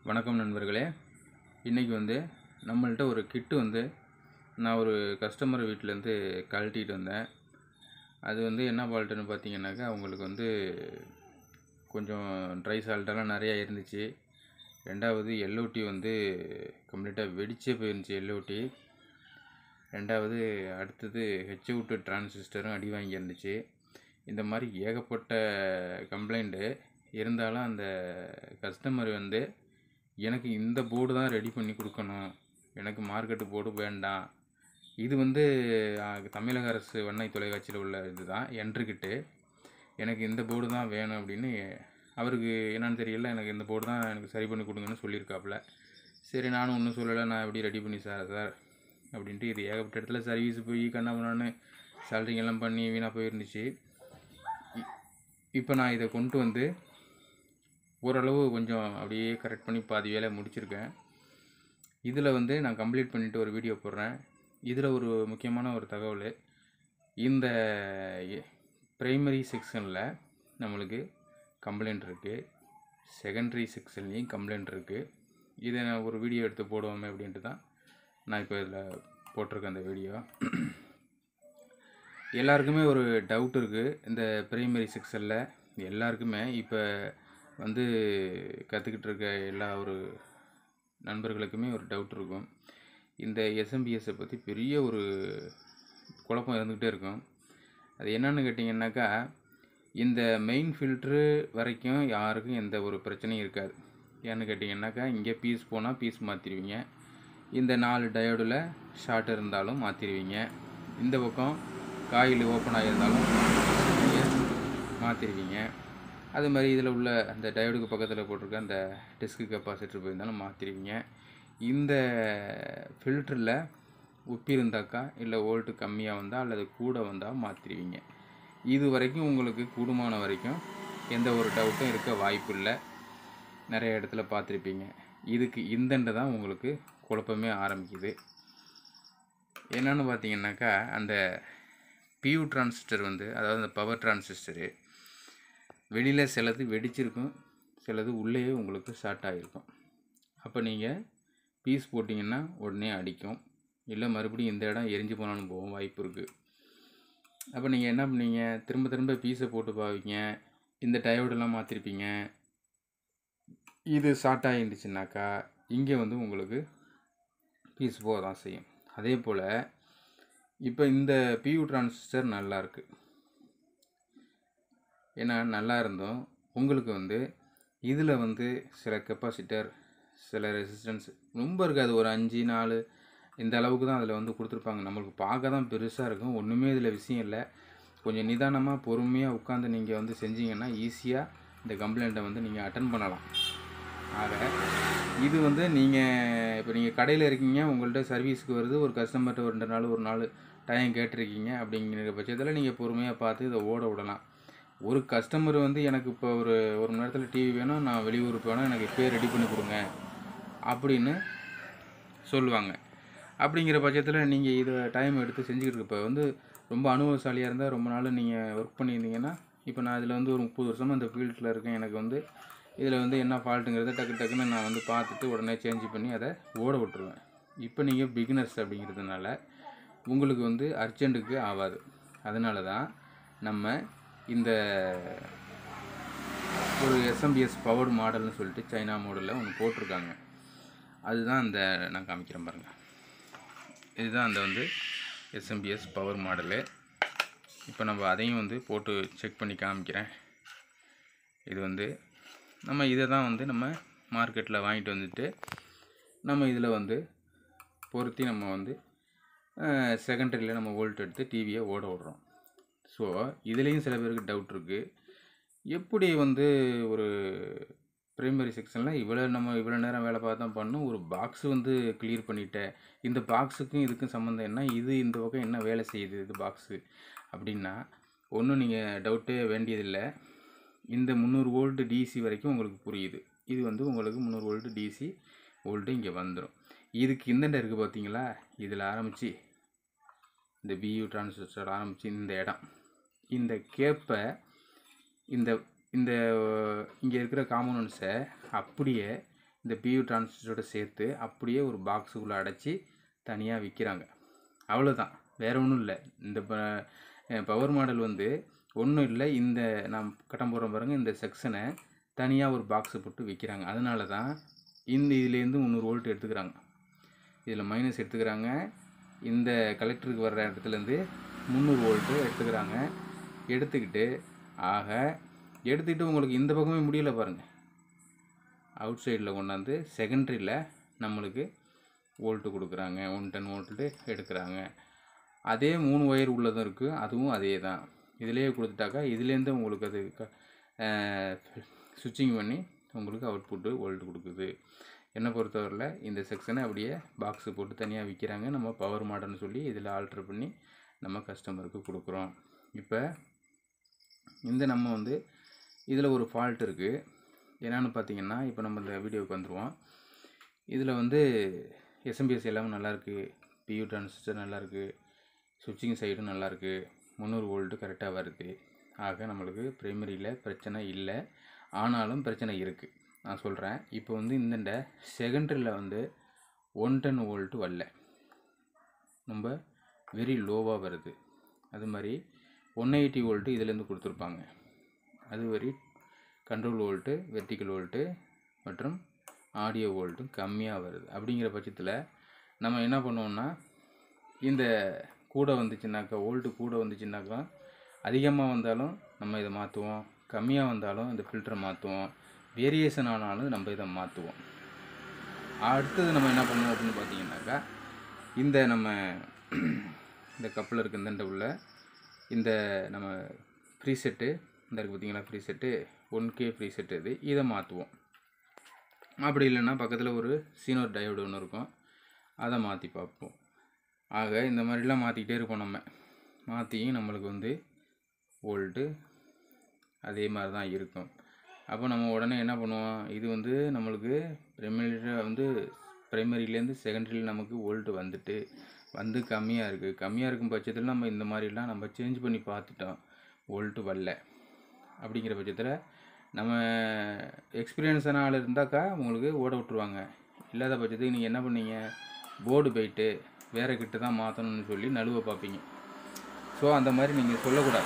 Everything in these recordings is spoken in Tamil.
வணக்கம் நண்பர்களே இன்றைக்கி வந்து நம்மள்ட்ட ஒரு கிட்டு வந்து நான் ஒரு கஸ்டமர் வீட்டிலேருந்து கழட்டிட்டு வந்தேன் அது வந்து என்ன ஃபால்ட்டுன்னு பார்த்தீங்கன்னாக்கா அவங்களுக்கு வந்து கொஞ்சம் ட்ரை சால்ட்டெல்லாம் நிறையா இருந்துச்சு ரெண்டாவது எல்ஓடி வந்து கம்ப்ளீட்டாக வெடிச்சே போயிருந்துச்சு எல்ஓடி ரெண்டாவது அடுத்தது ஹெச் அவுட்டு டிரான்சிஸ்டரும் அடி வாங்கி இருந்துச்சு இந்த மாதிரி ஏகப்பட்ட கம்ப்ளைண்ட்டு இருந்தாலும் அந்த கஸ்டமர் வந்து எனக்கு இந்த போர்டு தான் ரெடி பண்ணி கொடுக்கணும் எனக்கு மார்க்கெட்டு போர்டு வேண்டாம் இது வந்து ஆ, தமிழக அரசு வண்ணை தொலைக்காட்சியில் உள்ள இதுதான் என்ட்ருக்கிட்டு எனக்கு இந்த போர்டு தான் வேணும் அப்படின்னு அவருக்கு என்னன்னு தெரியல எனக்கு இந்த போர்டு தான் எனக்கு சரி பண்ணி கொடுங்கன்னு சொல்லியிருக்காப்புல சரி நானும் ஒன்றும் சொல்லலை நான் எப்படி ரெடி பண்ணி சார் சார் அப்படின்ட்டு இது ஏகப்பட்ட இடத்துல சர்வீஸ் போய் கண்ணாமண்ணான்னு salary எல்லாம் பண்ணி வீணாக போயிருந்துச்சு இப்போ நான் இதை கொண்டு வந்து ஓரளவு கொஞ்சம் அப்படியே கரெக்ட் பண்ணி பாதி வேலை முடிச்சிருக்கேன் இதில் வந்து நான் கம்ப்ளீட் பண்ணிவிட்டு ஒரு வீடியோ போடுறேன் இதில் ஒரு முக்கியமான ஒரு தகவல் இந்த ப்ரைமரி செக்ஷனில் நம்மளுக்கு கம்ப்ளைண்ட் இருக்குது செகண்டரி செக்ஷன்லேயும் கம்ப்ளைண்ட் இருக்குது இதை நான் ஒரு வீடியோ எடுத்து போடுவோமே அப்படின்ட்டு தான் நான் இப்போ இதில் போட்டிருக்கேன் அந்த வீடியோ எல்லாருக்குமே ஒரு டவுட் இருக்குது இந்த பிரைமரி செக்ஷனில் எல்லாருக்குமே இப்போ வந்து கற்றுக்கிட்டு இருக்க எல்லா ஒரு நண்பர்களுக்குமே ஒரு டவுட் இருக்கும் இந்த எஸ்எம்பிஎஸ்ஸை பற்றி பெரிய ஒரு குழப்பம் இருந்துக்கிட்டே இருக்கும் அது என்னன்னு கேட்டிங்கன்னாக்கா இந்த மெயின் ஃபில்ட்ரு வரைக்கும் யாருக்கும் எந்த ஒரு பிரச்சனையும் இருக்காது ஏன்னு கேட்டிங்கன்னாக்கா இங்கே பீஸ் போனால் பீஸ் மாற்றிடுவீங்க இந்த நாலு டயோடில் ஷார்ட் இருந்தாலும் மாற்றிடுவீங்க இந்த பக்கம் காயில் ஓப்பன் ஆகியிருந்தாலும் நீங்கள் மாற்றிடுவீங்க அது மாதிரி இதில் உள்ள அந்த டயோடுக்கு பக்கத்தில் போட்டிருக்க அந்த டிஸ்க் கெப்பாசிட்டர் போயிருந்தாலும் மாற்றிடுவீங்க இந்த ஃபில்டரில் உப்பி இருந்தாக்கா இல்லை வோல்ட்டு கம்மியாக வந்தால் அல்லது கூட வந்தால் மாற்றிடுவீங்க இது வரைக்கும் உங்களுக்கு கூடுமான வரைக்கும் எந்த ஒரு டவுட்டும் இருக்க வாய்ப்பு இல்லை நிறைய இடத்துல பார்த்துருப்பீங்க இதுக்கு இந்தண்டு தான் உங்களுக்கு குழப்பமே ஆரம்பிக்குது என்னன்னு பார்த்தீங்கன்னாக்கா அந்த பியூ டிரான்சிஸ்டர் வந்து அதாவது அந்த பவர் டிரான்சிஸ்டரு வெளியில் சிலது வெடிச்சிருக்கும் சிலது உள்ளேயே உங்களுக்கு ஷார்ட் ஆகிருக்கும் அப்போ நீங்கள் பீஸ் போட்டிங்கன்னா உடனே அடிக்கும் இல்லை மறுபடியும் இந்த இடம் எரிஞ்சு போனாலும் போகும் வாய்ப்பு இருக்குது அப்போ நீங்கள் என்ன பண்ணீங்க திரும்ப திரும்ப பீஸை போட்டு பாவீங்க இந்த டயோடெல்லாம் மாற்றிருப்பீங்க இது ஷார்ட் ஆகிருந்துச்சுனாக்கா இங்கே வந்து உங்களுக்கு பீஸ் போக தான் செய்யும் அதே போல் இப்போ இந்த பியூ டிரான்சிஸ்டர் நல்லா இருக்கு ஏன்னா நல்லா இருந்தும் உங்களுக்கு வந்து இதில் வந்து சில கெப்பாசிட்டர் சில ரெசிஸ்டன்ஸ் ரொம்ப இருக்காது ஒரு அஞ்சு நாலு இந்த அளவுக்கு தான் அதில் வந்து கொடுத்துருப்பாங்க நம்மளுக்கு பார்க்க தான் பெருசாக இருக்கும் ஒன்றுமே இதில் விஷயம் இல்லை கொஞ்சம் நிதானமாக பொறுமையாக உட்காந்து நீங்கள் வந்து செஞ்சீங்கன்னா ஈஸியாக இந்த கம்ப்ளைண்ட்டை வந்து நீங்கள் அட்டன் பண்ணலாம் ஆக இது வந்து நீங்கள் இப்போ நீங்கள் கடையில் இருக்கீங்க உங்கள்கிட்ட சர்வீஸுக்கு வருது ஒரு கஸ்டமர்கிட்ட ஒரு ரெண்டு நாள் ஒரு நாள் டைம் கேட்டிருக்கீங்க அப்படிங்கிற பட்சத்தில் நீங்கள் பொறுமையாக பார்த்து இதை ஓட விடலாம் ஒரு கஸ்டமர் வந்து எனக்கு இப்போ ஒரு ஒரு மணி நேரத்தில் டிவி வேணும் நான் வெளியூருக்கு வேணும் எனக்கு இப்போயே ரெடி பண்ணி கொடுங்க அப்படின்னு சொல்லுவாங்க அப்படிங்கிற பட்சத்தில் நீங்கள் இதை டைம் எடுத்து செஞ்சுக்கிட்டு இப்போ வந்து ரொம்ப அனுபவசாலியாக இருந்தால் ரொம்ப நாள் நீங்கள் ஒர்க் பண்ணியிருந்தீங்கன்னா இப்போ நான் இதில் வந்து ஒரு முப்பது வருஷமாக இந்த ஃபீல்டில் இருக்கேன் எனக்கு வந்து இதில் வந்து என்ன ஃபால்ட்டுங்கிறத டக்கு டக்குன்னு நான் வந்து பார்த்துட்டு உடனே சேஞ்ச் பண்ணி அதை ஓட விட்டுருவேன் இப்போ நீங்கள் பிகினர்ஸ் அப்படிங்கிறதுனால உங்களுக்கு வந்து அர்ஜென்ட்டுக்கு ஆகாது அதனால தான் நம்ம இந்த ஒரு எஸ்எம்பிஎஸ் பவர்டு மாடல்னு சொல்லிட்டு சைனா மாடலில் ஒன்று போட்டிருக்காங்க அதுதான் அந்த நான் காமிக்கிறேன் பாருங்கள் இதுதான் அந்த வந்து எஸ்எம்பிஎஸ் பவர் மாடலு இப்போ நம்ம அதையும் வந்து போட்டு செக் பண்ணி காமிக்கிறேன் இது வந்து நம்ம இதை தான் வந்து நம்ம மார்க்கெட்டில் வாங்கிட்டு வந்துட்டு நம்ம இதில் வந்து பொருத்தி நம்ம வந்து செகண்டரியில் நம்ம வோல்ட் எடுத்து டிவியை ஓட விடுறோம் ஸோ இதுலேயும் சில பேருக்கு டவுட் இருக்குது எப்படி வந்து ஒரு பிரைமரி செக்ஷனில் இவ்வளோ நம்ம இவ்வளோ நேரம் வேலை பார்த்தா பண்ணும் ஒரு பாக்ஸ் வந்து கிளியர் பண்ணிட்டேன் இந்த பாக்ஸுக்கும் இதுக்கும் சம்மந்தம் என்ன இது இந்த பக்கம் என்ன வேலை செய்யுது இது பாக்ஸு அப்படின்னா ஒன்றும் நீங்கள் டவுட்டே வேண்டியதில்லை இந்த முந்நூறு வோல்ட்டு டிசி வரைக்கும் உங்களுக்கு புரியுது இது வந்து உங்களுக்கு முந்நூறு வோல்ட்டு டிசி வோல்ட்டு இங்கே வந்துடும் இதுக்கு இந்தண்ட இருக்குது பார்த்தீங்களா இதில் ஆரம்பித்து இந்த பியூ டிரான்சிஸ்டர் ஆரம்பித்து இந்த இடம் இந்த கேப்பை இந்த இந்த இங்கே இருக்கிற காம்பனன்ட்ஸை அப்படியே இந்த பியூ டிரான்சிஸ்டரோட சேர்த்து அப்படியே ஒரு பாக்ஸுக்குள்ளே அடைச்சி தனியாக விற்கிறாங்க அவ்வளோதான் வேற ஒன்றும் இல்லை இந்த பவர் மாடல் வந்து ஒன்றும் இல்லை இந்த நான் கட்டம் போடுறோம் பாருங்கள் இந்த செக்ஷனை தனியாக ஒரு பாக்ஸை போட்டு விற்கிறாங்க அதனால தான் இந்த இதுலேருந்து முந்நூறு வோல்ட் எடுத்துக்கிறாங்க இதில் மைனஸ் எடுத்துக்கிறாங்க இந்த கலெக்டருக்கு வர்ற இடத்துலேருந்து முந்நூறு வோல்ட்டு எடுத்துக்கிறாங்க எடுத்துக்கிட்டு ஆக எடுத்துக்கிட்டு உங்களுக்கு இந்த பக்கமே முடியல பாருங்கள் அவுட் சைடில் கொண்டாந்து செகண்டரியில் நம்மளுக்கு வோல்ட்டு கொடுக்குறாங்க ஒன் டென் வோல்ட்டு எடுக்கிறாங்க அதே மூணு ஒயர் உள்ளதும் இருக்குது அதுவும் அதே தான் இதிலேயே கொடுத்துட்டாக்கா இதுலேருந்து உங்களுக்கு அது சுவிட்சிங் பண்ணி உங்களுக்கு அவுட்புட்டு வோல்ட் கொடுக்குது என்னை பொறுத்தவரையில் இந்த செக்ஷனை அப்படியே பாக்ஸு போட்டு தனியாக விற்கிறாங்க நம்ம பவர் மாடல்னு சொல்லி இதில் ஆல்ட்ரு பண்ணி நம்ம கஸ்டமருக்கு கொடுக்குறோம் இப்போ இந்த நம்ம வந்து இதில் ஒரு ஃபால்ட் இருக்குது என்னென்னு பார்த்தீங்கன்னா இப்போ நம்ம இந்த வீடியோவுக்கு வந்துடுவோம் இதில் வந்து எஸ்எம்பிஎஸ் எல்லாமே நல்லாயிருக்கு பியூ டிரான்சிஸ்டர் நல்லாயிருக்கு சுவிட்சிங் சைடும் நல்லாயிருக்கு முந்நூறு வோல்ட்டு கரெக்டாக வருது ஆக நம்மளுக்கு ப்ரைமரியில் பிரச்சனை இல்லை ஆனாலும் பிரச்சனை இருக்குது நான் சொல்கிறேன் இப்போ வந்து இந்த செகண்டரியில் வந்து ஒன் டென் வோல்ட்டு வரல ரொம்ப வெரி லோவாக வருது அது மாதிரி ஒன் எயிட்டி வோல்ட்டு இதுலேருந்து கொடுத்துருப்பாங்க அது வரி கண்ட்ரோல் வோல்ட்டு வெர்டிக்கல் வோல்ட்டு மற்றும் ஆடியோ வோல்ட்டும் கம்மியாக வருது அப்படிங்கிற பட்சத்தில் நம்ம என்ன பண்ணுவோம்னா இந்த கூட வந்துச்சுனாக்கா வோல்ட்டு கூட வந்துச்சுனாக்கா அதிகமாக வந்தாலும் நம்ம இதை மாற்றுவோம் கம்மியாக வந்தாலும் இந்த ஃபில்டரை மாற்றுவோம் வேரியேஷன் ஆனாலும் நம்ம இதை மாற்றுவோம் அடுத்தது நம்ம என்ன பண்ணுவோம் அப்படின்னு பார்த்தீங்கன்னாக்கா இந்த நம்ம இந்த கப்பில் இருக்க இந்த உள்ள இந்த நம்ம ஃப்ரீ செட்டு இந்த இருக்குது பார்த்தீங்களா preset one K preset இது இதை மாற்றுவோம் அப்படி இல்லைன்னா பக்கத்தில் ஒரு சீனோர் டயோடு ஒன்று இருக்கும் அதை மாற்றி பார்ப்போம் ஆக இந்த மாதிரிலாம் மாற்றிக்கிட்டே இருப்போம் நம்ம மாற்றியும் நம்மளுக்கு வந்து வோல்ட்டு அதே மாதிரி தான் இருக்கும் அப்போ நம்ம உடனே என்ன பண்ணுவோம் இது வந்து நம்மளுக்கு ப்ரைமரியில் வந்து ப்ரைமரியிலேருந்து செகண்டரியில் நமக்கு வோல்ட்டு வந்துட்டு வந்து கம்மியாக இருக்குது கம்மியாக இருக்கும் பட்சத்தில் நம்ம இந்த மாதிரிலாம் நம்ம சேஞ்ச் பண்ணி பார்த்துட்டோம் வோல்ட்டு வரல அப்படிங்கிற பட்சத்தில் நம்ம எக்ஸ்பீரியன்ஸான ஆள் இருந்தாக்கா உங்களுக்கு ஓட விட்ருவாங்க இல்லாத பட்சத்துக்கு நீங்கள் என்ன பண்ணீங்க போர்டு போயிட்டு வேறு கிட்ட தான் மாற்றணும்னு சொல்லி நழுவ பார்ப்பீங்க ஸோ அந்த மாதிரி நீங்கள் சொல்லக்கூடாது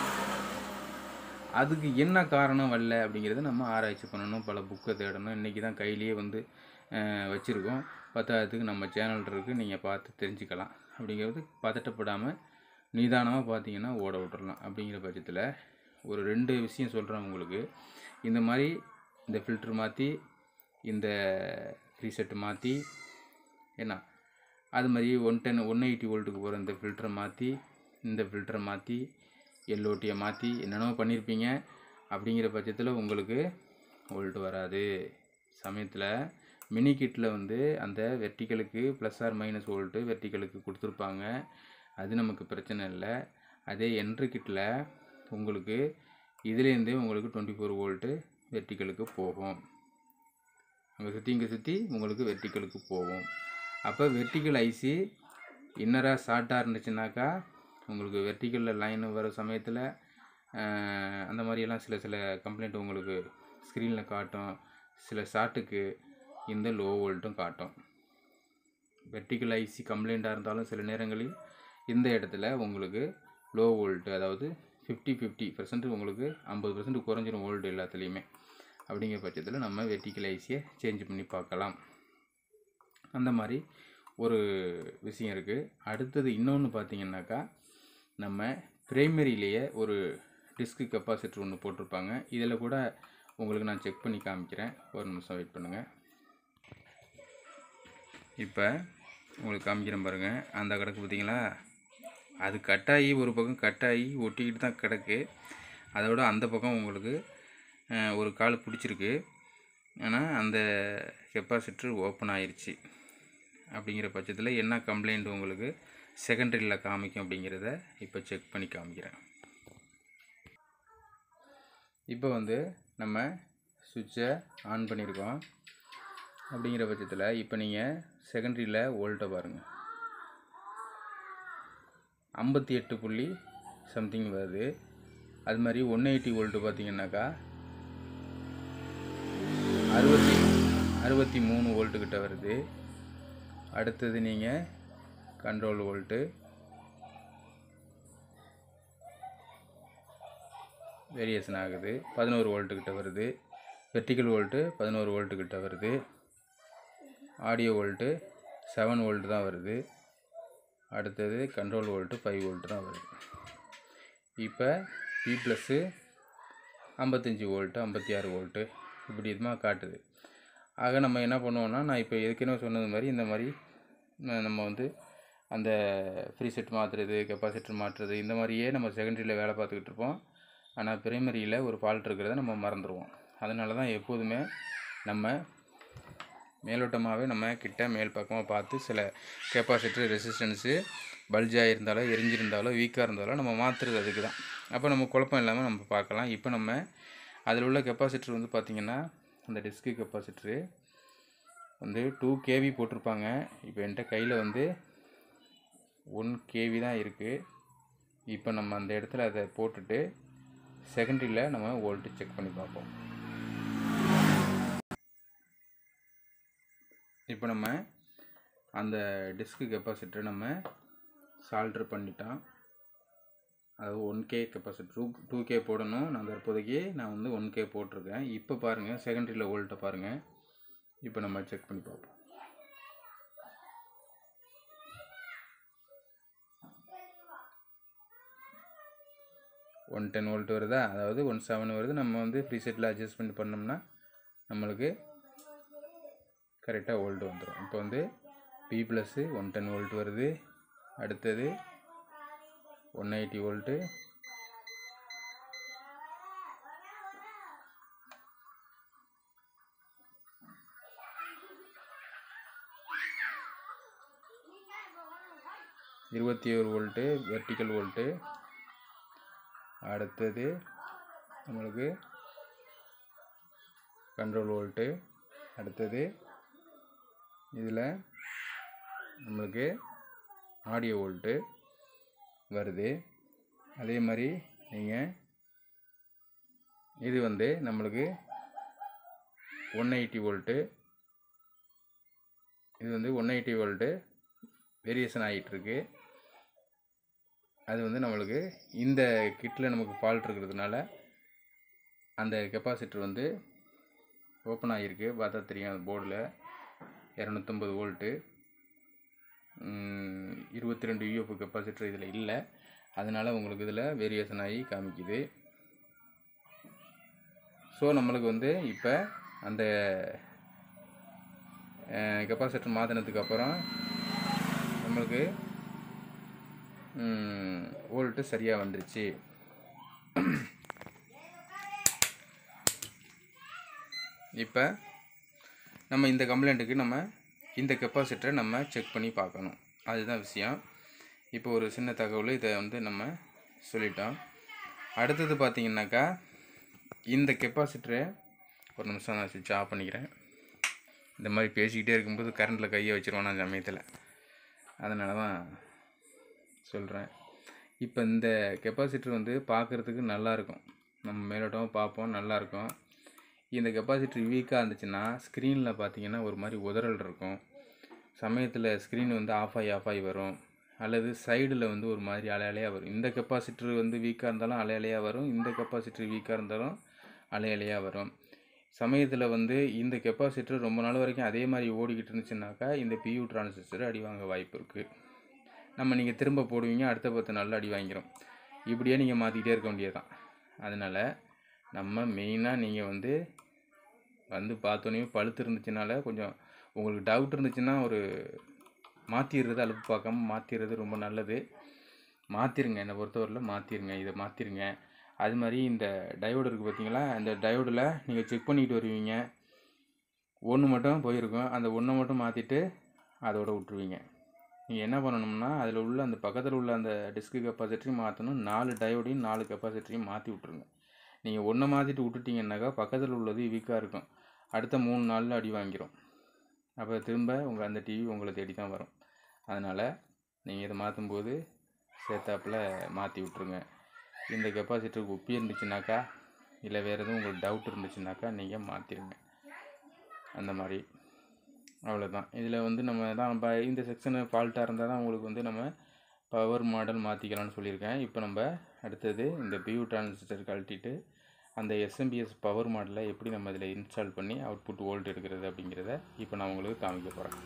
அதுக்கு என்ன காரணம் வரல அப்படிங்கிறத நம்ம ஆராய்ச்சி பண்ணணும் பல புக்கை தேடணும் இன்றைக்கி தான் கையிலேயே வந்து வச்சுருக்கோம் பத்தாயிரத்துக்கு நம்ம சேனல் இருக்குது நீங்கள் பார்த்து தெரிஞ்சுக்கலாம் அப்படிங்கிறது பதட்டப்படாமல் நிதானமாக பார்த்தீங்கன்னா ஓட விட்டுறலாம் அப்படிங்கிற பட்சத்தில் ஒரு ரெண்டு விஷயம் சொல்கிறேன் உங்களுக்கு இந்த மாதிரி இந்த ஃபில்ட்ரு மாற்றி இந்த ரீசெட்டு மாற்றி என்ன அது மாதிரி ஒன் டென் ஒன் எயிட்டி வோல்ட்டுக்கு போகிற இந்த ஃபில்டரை மாற்றி இந்த ஃபில்டரை மாற்றி எல்ஓடியை மாற்றி என்னென்னோ பண்ணியிருப்பீங்க அப்படிங்கிற பட்சத்தில் உங்களுக்கு வோல்ட் வராது சமயத்தில் மினி கிட்டில் வந்து அந்த வெர்டிக்கலுக்கு ப்ளஸ் ஆர் மைனஸ் வோல்ட்டு வெர்டிக்கலுக்கு கொடுத்துருப்பாங்க அது நமக்கு பிரச்சனை இல்லை அதே என்ட்ரு கிட்டில் உங்களுக்கு இதுலேருந்தே உங்களுக்கு டுவெண்ட்டி ஃபோர் வோல்ட்டு வெர்டிக்கலுக்கு போகும் அங்கே சுற்றி இங்கே சுற்றி உங்களுக்கு வெர்டிக்கலுக்கு போகும் அப்போ வெர்டிக்கல் ஐசி இன்னராக ஷார்ட்டாக இருந்துச்சுனாக்கா உங்களுக்கு வெர்டிக்கலில் லைன் வர சமயத்தில் அந்த மாதிரியெல்லாம் சில சில கம்ப்ளைண்ட் உங்களுக்கு ஸ்க்ரீனில் காட்டும் சில ஷார்ட்டுக்கு இந்த லோ வோல்ட்டும் காட்டும் வெர்டிக்கல் ஐசி கம்ப்ளைண்ட்டாக இருந்தாலும் சில நேரங்களில் இந்த இடத்துல உங்களுக்கு லோ வோல்ட்டு அதாவது ஃபிஃப்டி ஃபிஃப்டி பர்சன்ட் உங்களுக்கு ஐம்பது பர்சன்ட் குறைஞ்சிரும் வோல்ட் எல்லாத்துலேயுமே அப்படிங்கிற பட்சத்தில் நம்ம வெர்டிக்கல் ஐசியை சேஞ்ச் பண்ணி பார்க்கலாம் அந்த மாதிரி ஒரு விஷயம் இருக்குது அடுத்தது இன்னொன்று பார்த்தீங்கன்னாக்கா நம்ம பிரைமரியிலேயே ஒரு டிஸ்க்கு கெப்பாசிட்டர் ஒன்று போட்டிருப்பாங்க இதில் கூட உங்களுக்கு நான் செக் பண்ணி காமிக்கிறேன் ஒரு நிமிஷம் வெயிட் பண்ணுங்கள் இப்போ உங்களுக்கு காமிக்கிறேன் பாருங்கள் அந்த கிடக்கு பார்த்தீங்களா அது கட்டாயி ஒரு பக்கம் கட்டாயி ஒட்டிக்கிட்டு தான் கிடக்கு அதோட அந்த பக்கம் உங்களுக்கு அஹ், ஒரு கால் பிடிச்சிருக்கு ஆனால் அந்த கெப்பாசிட்டர் ஓப்பன் ஆயிருச்சு அப்படிங்கிற பட்சத்தில் என்ன கம்ப்ளைண்ட் உங்களுக்கு செகண்டரியில் காமிக்கும் அப்படிங்கிறத இப்போ செக் பண்ணி காமிக்கிறேன் இப்போ வந்து நம்ம சுவிட்சை ஆன் பண்ணியிருக்கோம் அப்படிங்கிற பட்சத்தில் இப்போ நீங்கள் செகண்டரியில் வோல்ட்டை பாருங்கள் ஐம்பத்தி எட்டு புள்ளி சம்திங் வருது அது மாதிரி ஒன் எயிட்டி வோல்ட்டு பார்த்தீங்கன்னாக்கா அறுபத்தி அறுபத்தி மூணு வோல்ட்டு கிட்ட வருது அடுத்தது நீங்கள் கண்ட்ரோல் வோல்ட்டு வேரியேஷன் ஆகுது பதினோரு வோல்ட்டு கிட்ட வருது வெர்டிக்கல் வோல்ட்டு பதினோரு வோல்ட்டு கிட்ட வருது ஆடியோ வோல்ட்டு செவன் வோல்ட்டு தான் வருது அடுத்தது கண்ட்ரோல் வோல்ட்டு ஃபைவ் வோல்ட்டு தான் வருது இப்போ பி ப்ளஸ்ஸு ஐம்பத்தஞ்சி வோல்ட்டு ஐம்பத்தி ஆறு வோல்ட்டு இப்படி இதுமாக காட்டுது ஆக நம்ம என்ன பண்ணுவோம்னா நான் இப்போ ஏற்கனவே சொன்னது மாதிரி இந்த மாதிரி ந- நம்ம வந்து அந்த ஃப்ரீ செட் மாற்றுறது கெப்பாசிட்டர் மாற்றுறது இந்த மாதிரியே நம்ம செகண்டரியில் வேலை பார்த்துக்கிட்டு இருப்போம் ஆனால் பிரைமரியில் ஒரு ஃபால்ட் இருக்கிறத நம்ம மறந்துடுவோம் அதனால தான் எப்போதுமே நம்ம மேலோட்டமாகவே நம்ம கிட்ட மேல் பக்கமாக பார்த்து சில கெப்பாசிட்டர் ரெசிஸ்டன்ஸு பல்ஜாக இருந்தாலோ எரிஞ்சிருந்தாலோ வீக்காக இருந்தாலோ நம்ம மாற்றுறது அதுக்கு தான் அப்போ நம்ம குழப்பம் இல்லாமல் நம்ம பார்க்கலாம் இப்போ நம்ம அதில் உள்ள கெப்பாசிட்டர் வந்து பார்த்திங்கன்னா அந்த டிஸ்க்கு கெப்பாசிட்டரு வந்து டூ கேவி போட்டிருப்பாங்க இப்போ என்கிட்ட கையில் வந்து ஒன் கேவி தான் இருக்குது இப்போ நம்ம அந்த இடத்துல அதை போட்டுட்டு செகண்டரியில் நம்ம வோல்ட்டு செக் பண்ணி பார்ப்போம் இப்போ நம்ம அந்த டிஸ்க்கு கெப்பாசிட்டரை நம்ம சால்ட்ரு பண்ணிட்டோம் அது one K capacity two two K போடணும் நான் தற்போதைக்கு நான் வந்து ஒன் கே போட்டிருக்கேன் இப்போ பாருங்கள் செகண்டரியில் வோல்ட்டை பாருங்கள் இப்போ நம்ம செக் பண்ணி பார்ப்போம் ஒன் டென் வோல்ட் வருதா அதாவது ஒன் செவன் வருது நம்ம வந்து ப்ரீசெட்டில் அட்ஜஸ்ட்மெண்ட் பண்ணோம்னா நம்மளுக்கு கரெக்டாக வோல்ட் வந்துடும் இப்போ வந்து B plus one ten volt வருது அடுத்தது ஒன் எயிட்டி வோல்ட்டு இருபத்தி ஒரு வோல்ட்டு வெர்டிக்கல் வோல்ட்டு அடுத்தது நம்மளுக்கு கண்ட்ரோல் வோல்ட்டு அடுத்தது இதில் நம்மளுக்கு ஆடியோ வோல்ட்டு வருது அதே மாதிரி நீங்கள் இது வந்து நம்மளுக்கு ஒன் எயிட்டி வோல்ட்டு இது வந்து ஒன் எயிட்டி வோல்ட்டு வேரியேஷன் ஆகிட்டுருக்கு அது வந்து நம்மளுக்கு இந்த கிட்டில் நமக்கு ஃபால்ட் இருக்கிறதுனால அந்த கெப்பாசிட்டர் வந்து ஓப்பன் ஆகிருக்கு பார்த்தா தெரியும் அந்த போர்டில் இரநூத்தம்பது வோல்ட்டு இருபத்தி ரெண்டு யூஎஃப் கெப்பாசிட்டர் இதில் இல்லை அதனால் உங்களுக்கு இதில் வேரியேஷன் ஆகி காமிக்குது ஸோ நம்மளுக்கு வந்து இப்போ அந்த கெப்பாசிட்டர் மாற்றினதுக்கு அப்புறம் நம்மளுக்கு வோல்ட்டு சரியாக வந்துருச்சு இப்போ நம்ம இந்த கம்ப்ளைண்ட்டுக்கு நம்ம இந்த கெப்பாசிட்டரை நம்ம செக் பண்ணி பார்க்கணும் அதுதான் விஷயம் இப்போ ஒரு சின்ன தகவல் இதை வந்து நம்ம சொல்லிட்டோம் அடுத்தது பார்த்தீங்கன்னாக்கா இந்த கெப்பாசிட்டரை ஒரு நிமிஷம் நான் சுவிட்ச் ஆஃப் பண்ணிக்கிறேன் இந்த மாதிரி பேசிக்கிட்டே இருக்கும்போது கரண்ட்டில் கையை வச்சிருவோம் நான் சமயத்தில் அதனால தான் சொல்கிறேன் இப்போ இந்த கெப்பாசிட்டர் வந்து பார்க்குறதுக்கு நல்லாயிருக்கும் நம்ம மேலோட்டமாக பார்ப்போம் நல்லாயிருக்கும் இந்த கெப்பாசிட்டர் வீக்காக இருந்துச்சுன்னா ஸ்க்ரீனில் பார்த்தீங்கன்னா ஒரு மாதிரி உதறல் இருக்கும் சமயத்தில் ஸ்க்ரீன் வந்து ஆஃப் ஆகி ஆஃப் ஆகி வரும் அல்லது சைடில் வந்து ஒரு மாதிரி அலை அலையாக வரும் இந்த கெப்பாசிட்டர் வந்து வீக்காக இருந்தாலும் அலை அலையாக வரும் இந்த கெப்பாசிட்டர் வீக்காக இருந்தாலும் அலை அலையாக வரும் சமயத்தில் வந்து இந்த கெப்பாசிட்டர் ரொம்ப நாள் வரைக்கும் அதே மாதிரி ஓடிக்கிட்டு இருந்துச்சுன்னாக்கா இந்த பியூ டிரான்சிஸ்டர் அடி வாங்க வாய்ப்பு இருக்குது நம்ம நீங்கள் திரும்ப போடுவீங்க அடுத்த பத்து நாளில் அடி வாங்கிரும் இப்படியே நீங்கள் மாற்றிக்கிட்டே இருக்க வேண்டியதுதான் அதனால் நம்ம மெயினாக நீங்கள் வந்து வந்து பார்த்தோன்னே பழுத்து இருந்துச்சுனால கொஞ்சம் உங்களுக்கு டவுட் இருந்துச்சுன்னா ஒரு மாற்றிடுறது அலுப்பு பார்க்காம மாற்றிடுறது ரொம்ப நல்லது மாற்றிருங்க என்னை பொறுத்தவரையில் மாற்றிருங்க இதை மாற்றிருங்க அது மாதிரி இந்த டயோடு இருக்குது பார்த்தீங்களா அந்த டயோடில் நீங்கள் செக் பண்ணிட்டு வருவீங்க ஒன்று மட்டும் போயிருக்கும் அந்த ஒன்றை மட்டும் மாற்றிட்டு அதோட விட்ருவீங்க நீங்கள் என்ன பண்ணணும்னா அதில் உள்ள அந்த பக்கத்தில் உள்ள அந்த டிஸ்க்கு கெப்பாசிட்டரையும் மாற்றணும் நாலு டயோடையும் நாலு கெப்பாசிட்டரையும் மாற்றி விட்ருங்க நீங்கள் ஒன்றை மாற்றிட்டு விட்டுட்டீங்கன்னாக்கா பக்கத்தில் உள்ளது வீக்காக இருக்கும் அடுத்த மூணு நாளில் அடி வாங்கிரும் அப்போ திரும்ப உங்கள் அந்த டிவி உங்களை தேடி தான் வரும் அதனால் நீங்கள் இதை மாற்றும்போது சேர்த்தாப்பில் மாற்றி விட்ருங்க இந்த கெப்பாசிட்டருக்கு ஒப்பி இருந்துச்சுனாக்கா இல்லை வேறு எதுவும் உங்களுக்கு டவுட் இருந்துச்சுனாக்கா நீங்கள் மாற்றிடுங்க அந்த மாதிரி அவ்வளோதான் இதில் வந்து நம்ம தான் நம்ம இந்த செக்ஷனு ஃபால்ட்டாக இருந்தால் தான் உங்களுக்கு வந்து நம்ம பவர் மாடல் மாற்றிக்கலாம்னு சொல்லியிருக்கேன் இப்போ நம்ம அடுத்தது இந்த பியூ டிரான்சிஸ்டர் கழட்டிட்டு அந்த எஸ்எம்பிஎஸ் பவர் மாடலை எப்படி நம்ம இதில் இன்ஸ்டால் பண்ணி அவுட்புட் வோல்ட் எடுக்கிறது அப்படிங்கிறத இப்போ நான் உங்களுக்கு காமிக்க போகிறேன்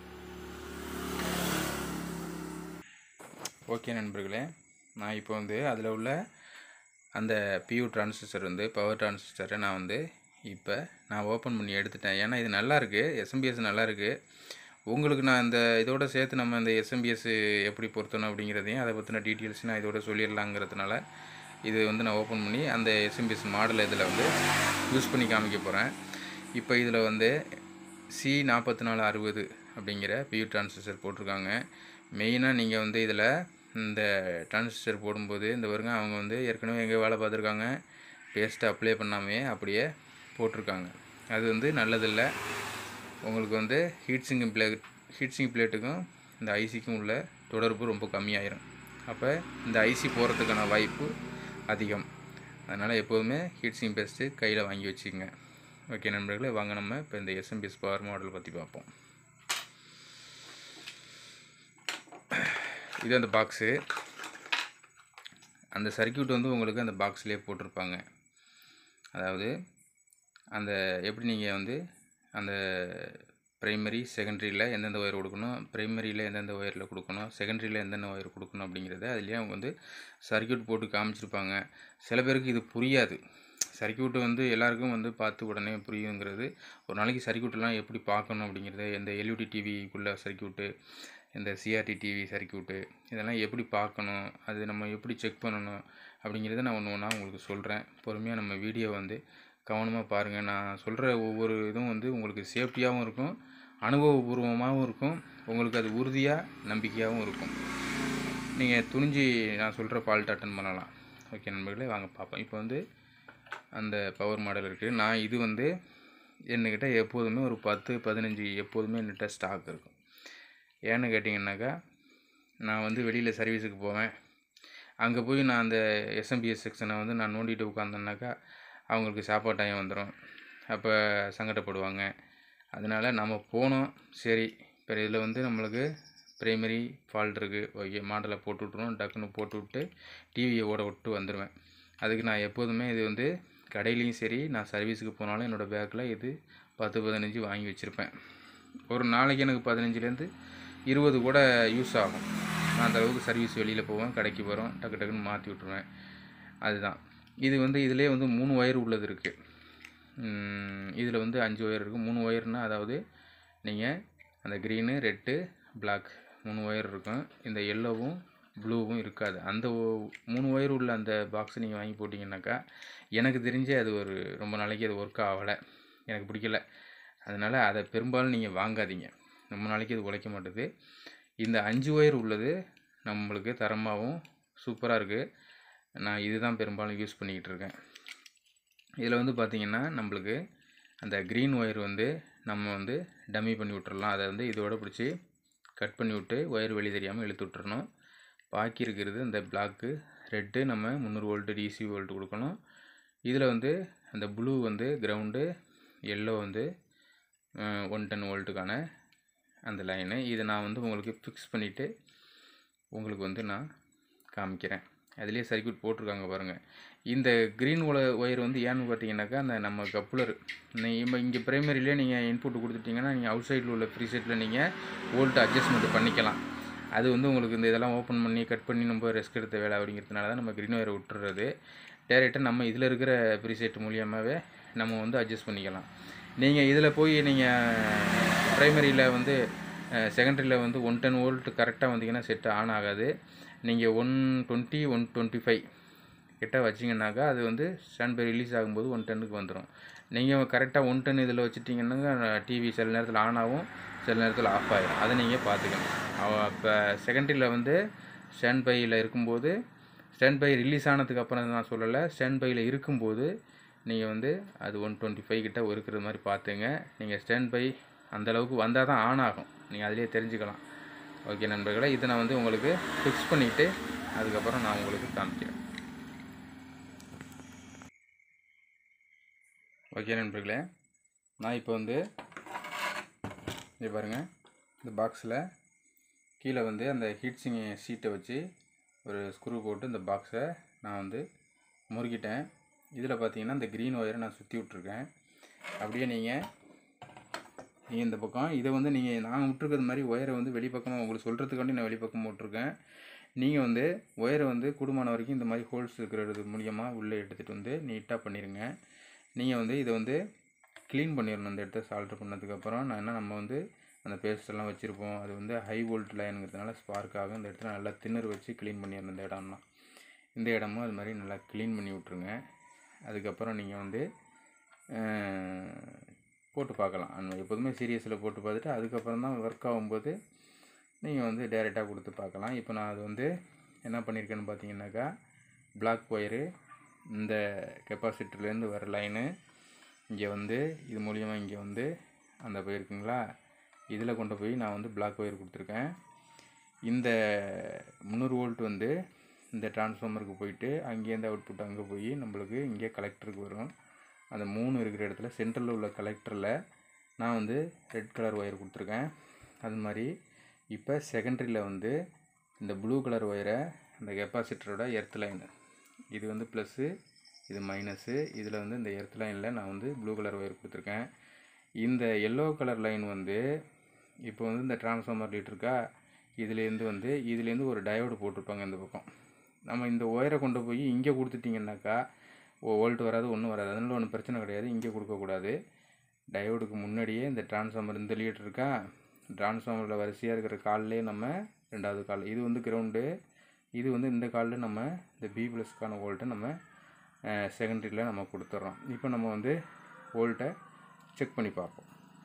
ஓகே நண்பர்களே நான் இப்போ வந்து அதில் உள்ள அந்த பியூ டிரான்சிஸ்டர் வந்து பவர் டிரான்சிஸ்டரை நான் வந்து இப்போ நான் ஓப்பன் பண்ணி எடுத்துட்டேன் ஏன்னா இது நல்லா இருக்குது எஸ்எம்பிஎஸ் நல்லா இருக்குது உங்களுக்கு நான் இந்த இதோட சேர்த்து நம்ம இந்த எஸ்எம்பிஎஸ் எப்படி பொருத்தணும் அப்படிங்கிறதையும் அதை பற்றின டீட்டெயில்ஸ் நான் இதோட சொல்லிடலாங்கிறதுனால இது வந்து நான் ஓப்பன் பண்ணி அந்த எஸ்எம்பிஎஸ் மாடல் இதில் வந்து யூஸ் பண்ணி காமிக்க போகிறேன் இப்போ இதில் வந்து சி நாற்பத்தி நாலு அறுபது அப்படிங்கிற பியூ டிரான்சிஸ்டர் போட்டிருக்காங்க மெயினாக நீங்கள் வந்து இதில் இந்த டிரான்சிஸ்டர் போடும்போது இந்த வருங்க அவங்க வந்து ஏற்கனவே எங்கே வேலை பார்த்துருக்காங்க பேஸ்ட்டை அப்ளை பண்ணாமே அப்படியே போட்டிருக்காங்க அது வந்து நல்லதில்லை உங்களுக்கு வந்து heat sinking plate heat sink பிளேட்டுக்கும் இந்த ஐசிக்கும் உள்ள தொடர்பு ரொம்ப கம்மியாயிரும் அப்போ இந்த ஐசி போகிறதுக்கான வாய்ப்பு அதிகம் அதனால் எப்போதுமே ஹீட் சிங் பேஸ்ட்டு கையில் வாங்கி வச்சுக்கோங்க ஓகே நண்பர்களே வாங்க நம்ம இப்போ இந்த எஸ்எம்பிஎஸ் பவர் மாடல் பற்றி பார்ப்போம் இது அந்த பாக்ஸு அந்த சர்க்கியூட் வந்து உங்களுக்கு அந்த பாக்ஸ்லேயே போட்டிருப்பாங்க அதாவது அந்த எப்படி நீங்கள் வந்து அந்த ப்ரைமரி செகண்டரியில் எந்தெந்த ஒயர் கொடுக்கணும் ப்ரைமரியில் எந்தெந்த ஒயரில் கொடுக்கணும் செகண்டரியில் எந்தெந்த ஒயர் கொடுக்கணும் அப்படிங்கிறத அதுலேயே அவங்க வந்து சர்க்கியூட் போட்டு காமிச்சிருப்பாங்க சில பேருக்கு இது புரியாது சர்க்கியூட்டு வந்து எல்லாருக்கும் வந்து பார்த்து உடனே புரியுங்கிறது ஒரு நாளைக்கு சர்க்கியூட்டெல்லாம் எப்படி பார்க்கணும் அப்படிங்கிறது இந்த எல்இடி டிவிக்குள்ளே சர்க்கியூட்டு இந்த சிஆர்டி டிவி சர்க்கியூட்டு இதெல்லாம் எப்படி பார்க்கணும் அது நம்ம எப்படி செக் பண்ணணும் அப்படிங்கிறத நான் ஒன்று ஒன்றா உங்களுக்கு சொல்கிறேன் பொறுமையாக நம்ம வீடியோ வந்து கவனமாக பாருங்கள் நான் சொல்கிற ஒவ்வொரு இதுவும் வந்து உங்களுக்கு சேஃப்டியாகவும் இருக்கும் அனுபவபூர்வமாகவும் இருக்கும் உங்களுக்கு அது உறுதியாக நம்பிக்கையாகவும் இருக்கும் நீங்கள் துணிஞ்சு நான் சொல்கிற ஃபால்ட் அட்டன் பண்ணலாம் ஓகே நண்பர்களே வாங்க பார்ப்போம் இப்போ வந்து அந்த பவர் மாடல் இருக்குது நான் இது வந்து என்கிட்ட எப்போதுமே ஒரு பத்து பதினஞ்சு எப்போதுமே என்கிட்ட ஸ்டாக் இருக்கும் ஏன்னு கேட்டிங்கன்னாக்கா நான் வந்து வெளியில் சர்வீஸுக்கு போவேன் அங்கே போய் நான் அந்த எஸ்எம்பிஎஸ் செக்ஷனை வந்து நான் நோண்டிட்டு உட்காந்தேன்னாக்கா அவங்களுக்கு சாப்பாடு டைம் வந்துடும் அப்போ சங்கடப்படுவாங்க அதனால் நம்ம போனோம் சரி இப்போ இதில் வந்து நம்மளுக்கு ப்ரைமரி ஃபால்ட் இருக்குது ஓகே மாடலை போட்டு விட்ருவோம் டக்குன்னு போட்டு விட்டு டிவியை ஓட விட்டு வந்துடுவேன் அதுக்கு நான் எப்போதுமே இது வந்து கடையிலையும் சரி நான் சர்வீஸுக்கு போனாலும் என்னோடய பேக்கில் இது பத்து பதினஞ்சு வாங்கி வச்சுருப்பேன் ஒரு நாளைக்கு எனக்கு பதினஞ்சுலேருந்து இருபது கூட யூஸ் ஆகும் நான் அந்த அளவுக்கு சர்வீஸ் வெளியில் போவேன் கடைக்கு வரோம் டக்கு டக்குன்னு மாற்றி விட்ருவேன் அதுதான் இது வந்து இதிலே வந்து மூணு ஒயர் உள்ளது இருக்குது இதில் வந்து அஞ்சு ஒயர் இருக்குது மூணு ஒயர்னால் அதாவது நீங்கள் அந்த க்ரீனு ரெட்டு பிளாக் மூணு ஒயர் இருக்கும் இந்த எல்லோவும் ப்ளூவும் இருக்காது அந்த மூணு ஒயர் உள்ள அந்த பாக்ஸ் நீங்கள் வாங்கி போட்டிங்கனாக்கா எனக்கு தெரிஞ்சே அது ஒரு ரொம்ப நாளைக்கு அது ஒர்க் ஆகலை எனக்கு பிடிக்கல அதனால் அதை பெரும்பாலும் நீங்கள் வாங்காதீங்க ரொம்ப நாளைக்கு அது உழைக்க மாட்டுது இந்த அஞ்சு ஒயர் உள்ளது நம்மளுக்கு தரமாகவும் சூப்பராக இருக்குது நான் இதுதான் பெரும்பாலும் யூஸ் பண்ணிக்கிட்டு இருக்கேன் இதில் வந்து பார்த்திங்கன்னா நம்மளுக்கு அந்த க்ரீன் ஒயர் வந்து நம்ம வந்து டம்மி பண்ணி விட்டுறலாம் அதை வந்து இதோட பிடிச்சி கட் பண்ணி விட்டு ஒயர் வெளியே தெரியாமல் இழுத்து விட்டுறணும் பாக்கி இருக்கிறது இந்த பிளாக்கு ரெட்டு நம்ம முந்நூறு வோல்ட்டு டிசி வோல்ட்டு கொடுக்கணும் இதில் வந்து அந்த ப்ளூ வந்து கிரவுண்டு எல்லோ வந்து ஒன் டென் வோல்ட்டுக்கான அந்த லைனு இதை நான் வந்து உங்களுக்கு ஃபிக்ஸ் பண்ணிவிட்டு உங்களுக்கு வந்து நான் காமிக்கிறேன் அதுலேயே சர்க்கியூட் போட்டிருக்காங்க பாருங்கள் இந்த க்ரீன் ஒல ஒயர் வந்து ஏன்னு பார்த்தீங்கன்னாக்கா அந்த நம்ம கப்புலர் நீங்கள் இங்கே ப்ரைமரியிலே நீங்கள் இன்புட் கொடுத்துட்டிங்கன்னா நீங்கள் அவுட் சைடில் உள்ள ஃப்ரீ செட்டில் நீங்கள் வோல்ட் அட்ஜஸ்ட்மெண்ட் பண்ணிக்கலாம் அது வந்து உங்களுக்கு இந்த இதெல்லாம் ஓப்பன் பண்ணி கட் பண்ணி நம்ம ரெஸ்க் எடுத்த வேலை அப்படிங்கிறதுனால தான் நம்ம க்ரீன் ஒயரை விட்டுறது டேரெக்டாக நம்ம இதில் இருக்கிற ப்ரீசெட் மூலியமாகவே நம்ம வந்து அட்ஜஸ்ட் பண்ணிக்கலாம் நீங்கள் இதில் போய் நீங்கள் ப்ரைமரியில் வந்து செகண்டரியில் வந்து ஒன் டென் வோல்ட் கரெக்டாக வந்தீங்கன்னா செட் ஆன் ஆகாது நீங்கள் one twenty one twenty five கிட்ட வச்சிங்கனாக்கா அது வந்து ஸ்டாண்ட் பை ரிலீஸ் ஆகும்போது ஒன் டென்னுக்கு வந்துடும் நீங்கள் கரெக்டாக ஒன் டென் இதில் வச்சுட்டிங்கன்னாங்க டிவி சில நேரத்தில் ஆன் ஆகும் சில நேரத்தில் ஆஃப் ஆகிடும் அதை நீங்கள் பார்த்துக்கணும் இப்போ செகண்டரியில் வந்து ஸ்டாண்ட் பையில் இருக்கும்போது ஸ்டாண்ட் பை ரிலீஸ் ஆனதுக்கு அப்புறம் நான் சொல்லலை ஸ்டாண்ட் பையில் இருக்கும்போது நீங்கள் வந்து அது ஒன் டுவெண்ட்டி ஃபைவ் கிட்ட இருக்கிற மாதிரி பார்த்துங்க நீங்கள் ஸ்டாண்ட் பை அந்தளவுக்கு வந்தால் தான் ஆன் ஆகும் நீங்கள் அதிலே தெரிஞ்சுக்கலாம் ஓகே நண்பர்களே இதை நான் வந்து உங்களுக்கு ஃபிக்ஸ் பண்ணிவிட்டு அதுக்கப்புறம் நான் உங்களுக்கு காமிக்கிறேன் ஓகே நண்பர்களே நான் இப்போ வந்து இது பாருங்கள் இந்த பாக்ஸில் கீழே வந்து அந்த ஹீட்ஸிங் ஷீட்டை வச்சு ஒரு ஸ்க்ரூ போட்டு இந்த பாக்ஸை நான் வந்து முறுக்கிட்டேன் இதில் பார்த்தீங்கன்னா இந்த க்ரீன் ஒயரை நான் சுற்றி விட்ருக்கேன் அப்படியே நீங்கள் நீங்கள் இந்த பக்கம் இதை வந்து நீங்கள் நாங்கள் விட்ருக்கிறது மாதிரி ஒயரை வந்து வெளிப்பக்கமாக உங்களுக்கு சொல்கிறதுக்காண்டி நான் வெளிப்பக்கம் விட்ருக்கேன் நீங்கள் வந்து ஒயரை வந்து கூடுமான வரைக்கும் இந்த மாதிரி ஹோல்ஸ் இருக்கிறது மூலியமாக உள்ளே எடுத்துகிட்டு வந்து நீட்டாக பண்ணிடுங்க நீங்கள் வந்து இதை வந்து க்ளீன் பண்ணிடணும் அந்த இடத்த சால்ட்ரு பண்ணதுக்கப்புறம் நான் என்ன நம்ம வந்து அந்த பேஸ்ட் எல்லாம் வச்சுருப்போம் அது வந்து ஹை வோல்ட் லைனுங்கிறதுனால ஸ்பார்க் ஆகும் இந்த இடத்துல நல்லா திண்ணர் வச்சு க்ளீன் பண்ணிடணும் இந்த இடம்லாம் இந்த இடமும் அது மாதிரி நல்லா க்ளீன் பண்ணி விட்ருங்க அதுக்கப்புறம் நீங்கள் வந்து அஹ், போட்டு பார்க்கலாம் அந்த எப்போதுமே சீரியஸில் போட்டு பார்த்துட்டு அதுக்கப்புறம் தான் ஒர்க் ஆகும்போது நீங்கள் வந்து டைரெக்டாக கொடுத்து பார்க்கலாம் இப்போ நான் அது வந்து என்ன பண்ணியிருக்கேன்னு பார்த்தீங்கன்னாக்கா பிளாக் ஒயரு இந்த கெப்பாசிட்டர்லேருந்து வர லைனு இங்கே வந்து இது மூலியமாக இங்கே வந்து அந்த போயிருக்குங்களா இதில் கொண்டு போய் நான் வந்து பிளாக் ஒயர் கொடுத்துருக்கேன் இந்த முந்நூறு வோல்ட் வந்து இந்த டிரான்ஸ்ஃபார்மருக்கு போயிட்டு அங்கேருந்து அவுட்புட் அங்கே போய் நம்மளுக்கு இங்கே கலெக்டருக்கு வரும் அந்த மூணு இருக்கிற இடத்துல சென்டரில் உள்ள கலெக்டரில் நான் வந்து ரெட் கலர் ஒயர் கொடுத்துருக்கேன் அது மாதிரி இப்போ செகண்டரியில் வந்து இந்த ப்ளூ கலர் ஒயரை அந்த கெப்பாசிட்டரோட எர்த் லைனு இது வந்து ப்ளஸ்ஸு இது மைனஸு இதில் வந்து இந்த எர்த் லைனில் நான் வந்து ப்ளூ கலர் ஒயர் கொடுத்துருக்கேன் இந்த எல்லோ கலர் லைன் வந்து இப்போ வந்து இந்த டிரான்ஸ்ஃபார்மர் லீட் இருக்கா இதுலேருந்து வந்து இதுலேருந்து ஒரு டயோடு போட்டிருப்பாங்க இந்த பக்கம் நம்ம இந்த ஒயரை கொண்டு போய் இங்கே கொடுத்துட்டிங்கன்னாக்கா வோல்ட் வராது ஒன்றும் வராது அதனால ஒன்றும் பிரச்சனை கிடையாது இங்கே கொடுக்கக்கூடாது டயோடுக்கு முன்னாடியே இந்த டிரான்ஸ்ஃபார்மர் இந்த லீட் இருக்கா டிரான்ஸ்ஃபார்மரில் வரிசையாக இருக்கிற கால்லேயே நம்ம ரெண்டாவது கால் இது வந்து கிரவுண்டு இது வந்து இந்த காலில் நம்ம இந்த பி ப்ளஸ்க்கான வோல்ட்டை நம்ம செகண்டரியில் நம்ம கொடுத்துட்றோம் இப்போ நம்ம வந்து வோல்ட்டை செக் பண்ணி பார்ப்போம்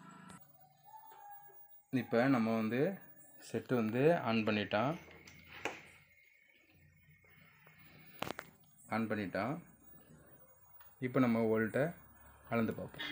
இப்போ நம்ம வந்து செட்டு வந்து ஆன் பண்ணிட்டோம் ஆன் பண்ணிட்டோம் இப்போ நம்ம வோல்ட்டை அளந்து பார்ப்போம்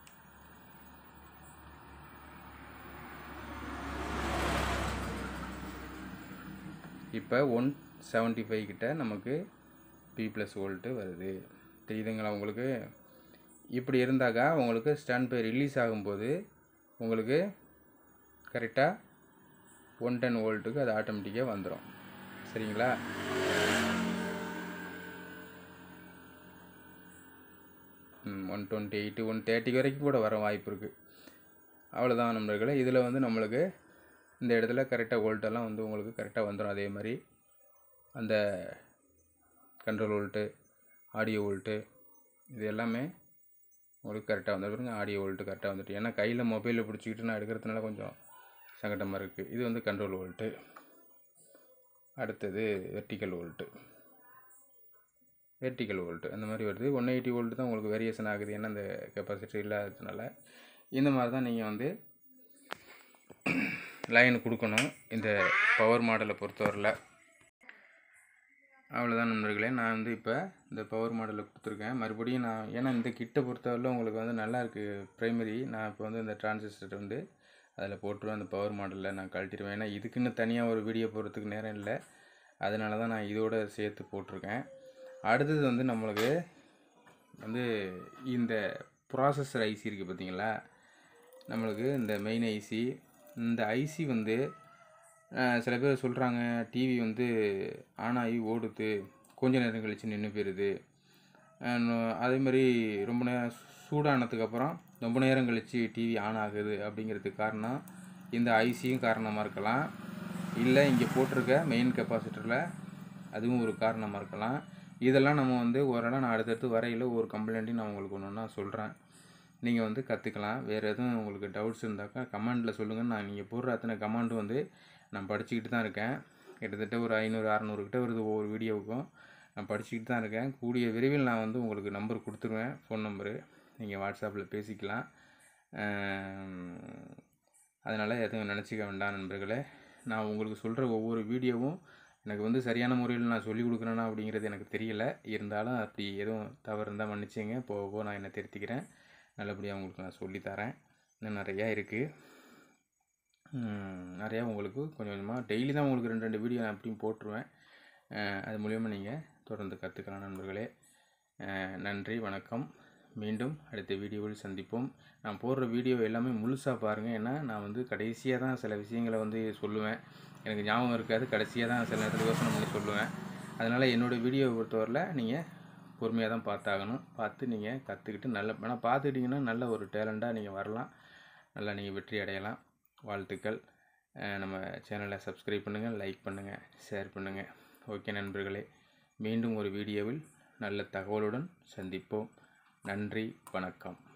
இப்போ ஒன் செவன்ட்டி ஃபைவ் கிட்ட நமக்கு பி ப்ளஸ் வோல்ட்டு வருது தெரியுதுங்களா உங்களுக்கு இப்படி இருந்தாக்கா உங்களுக்கு ஸ்டாண்ட் பை ரிலீஸ் ஆகும்போது உங்களுக்கு கரெக்டாக ஒன் டென் வோல்ட்டுக்கு அது ஆட்டோமேட்டிக்காக வந்துடும் சரிங்களா one twenty eight one thirty வரைக்கும் கூட வர வாய்ப்பு இருக்குது அவ்வளோதான் நண்பர்களே இதில் வந்து நம்மளுக்கு இந்த இடத்துல கரெக்டாக வோல்ட்டெல்லாம் வந்து உங்களுக்கு கரெக்டாக வந்துடும் அதே மாதிரி அந்த கண்ட்ரோல் வோல்ட்டு ஆடியோ வோல்ட்டு இது எல்லாமே உங்களுக்கு கரெக்டாக வந்துருங்க ஆடியோ வோல்ட்டு கரெக்டாக வந்துட்டு ஏன்னா கையில் மொபைலில் பிடிச்சிக்கிட்டு நான் எடுக்கிறதுனால கொஞ்சம் சங்கடமாக இருக்குது இது வந்து கண்ட்ரோல் வோல்ட்டு அடுத்தது வெர்டிக்கல் வோல்ட்டு வெர்டிக்கல் வோல்ட்டு அந்த மாதிரி வருது ஒன் எயிட்டி வோல்ட்டு தான் உங்களுக்கு வேரியேஷன் ஆகுது ஏன்னா அந்த கெப்பாசிட்டி இல்லாததுனால இந்த மாதிரி தான் நீங்கள் வந்து லைன் கொடுக்கணும் இந்த பவர் மாடலை பொறுத்தவரையில் அவ்வளோதான் நண்பர்களே நான் வந்து இப்போ இந்த பவர் மாடலை கொடுத்துருக்கேன் மறுபடியும் நான் ஏன்னா இந்த கிட்ட பொறுத்தவரையில் உங்களுக்கு வந்து நல்லா இருக்குது ப்ரைமரி நான் இப்போ வந்து இந்த டிரான்சிஸ்டர் வந்து அதில் போட்டுருவேன் அந்த பவர் மாடலில் நான் கழட்டிடுவேன் ஏன்னா இதுக்குன்னு தனியாக ஒரு வீடியோ போடுறதுக்கு நேரம் இல்லை அதனால தான் நான் இதோட சேர்த்து போட்டிருக்கேன் அடுத்தது வந்து நம்மளுக்கு வந்து இந்த ப்ராசஸர் ஐசி இருக்குது பார்த்தீங்களா நம்மளுக்கு இந்த மெயின் ஐசி இந்த ஐசி வந்து அஹ், சில பேர் சொல்கிறாங்க டிவி வந்து ஆன் ஆகி ஓடுது கொஞ்ச நேரம் கழித்து நின்று போயிடுது அஹ், அதே மாதிரி ரொம்ப நேரம் சூடானதுக்கப்புறம் ரொம்ப நேரம் கழித்து டிவி ஆன் ஆகுது அப்படிங்கிறதுக்கு காரணம் இந்த ஐசியும் காரணமாக இருக்கலாம் இல்லை இங்கே போட்டிருக்க மெயின் கெப்பாசிட்டரில் அதுவும் ஒரு காரணமாக இருக்கலாம் இதெல்லாம் நம்ம வந்து ஓரளவு நான் அடுத்தடுத்து வரையில் ஒரு கம்ப்ளைண்ட்டையும் நான் உங்களுக்கு ஒன்று ஒன்றா சொல்கிறேன் நீங்கள் வந்து கற்றுக்கலாம் வேறு எதுவும் உங்களுக்கு டவுட்ஸ் இருந்தாக்கா கமெண்டில் சொல்லுங்கள் நான் நீங்கள் போடுற அத்தனை கமெண்டும் வந்து நான் படிச்சுக்கிட்டு தான் இருக்கேன் கிட்டத்தட்ட ஒரு ஐநூறு அறநூறு கிட்ட வருது ஒவ்வொரு வீடியோவுக்கும் நான் படிச்சுக்கிட்டு தான் இருக்கேன் கூடிய விரைவில் நான் வந்து உங்களுக்கு நம்பர் கொடுத்துருவேன் ஃபோன் நம்பரு நீங்கள் வாட்ஸ்அப்பில் பேசிக்கலாம் அதனால் எதுவும் நினச்சிக்க வேண்டாம் நண்பர்களே நான் உங்களுக்கு சொல்கிற ஒவ்வொரு வீடியோவும் எனக்கு வந்து சரியான முறையில் நான் சொல்லிக் கொடுக்குறேனா அப்படிங்கிறது எனக்கு தெரியல இருந்தாலும் அப்படி எதுவும் தவறு இருந்தால் மன்னிச்சிங்க போக போக நான் என்ன திருத்திக்கிறேன் நல்லபடியாக உங்களுக்கு நான் சொல்லித்தரேன் இன்னும் நிறையா இருக்குது நிறையா உங்களுக்கு கொஞ்சம் கொஞ்சமாக டெய்லி தான் உங்களுக்கு ரெண்டு ரெண்டு வீடியோ நான் எப்படியும் போட்டுருவேன் அஹ் அது மூலியமாக நீங்கள் தொடர்ந்து கற்றுக்கலாம் நண்பர்களே அஹ் நன்றி வணக்கம் மீண்டும் அடுத்த வீடியோவில் சந்திப்போம் நான் போடுற வீடியோ எல்லாமே முழுசாக பாருங்கள் ஏன்னா நான் வந்து கடைசியாக தான் சில விஷயங்களை வந்து சொல்லுவேன் எனக்கு ஞாபகம் இருக்காது கடைசியாக தான் சில நேரத்தில் யோசனை பண்ணி சொல்லுவேன் அதனால் என்னோடய வீடியோவை பொறுத்தவரையில் நீங்கள் பொறுமையாக தான் பார்த்தாகணும் பார்த்து நீங்கள் கற்றுக்கிட்டு நல்ல ஆனால் பார்த்துக்கிட்டிங்கன்னா நல்ல ஒரு டேலண்ட்டாக நீங்கள் வரலாம் நல்லா நீங்கள் வெற்றி அடையலாம் வாழ்த்துக்கள் அஹ் நம்ம சேனலை சப்ஸ்கிரைப் பண்ணுங்கள் லைக் பண்ணுங்கள் ஷேர் பண்ணுங்கள் ஓகே நண்பர்களே மீண்டும் ஒரு வீடியோவில் நல்ல தகவலுடன் சந்திப்போம் நன்றி வணக்கம்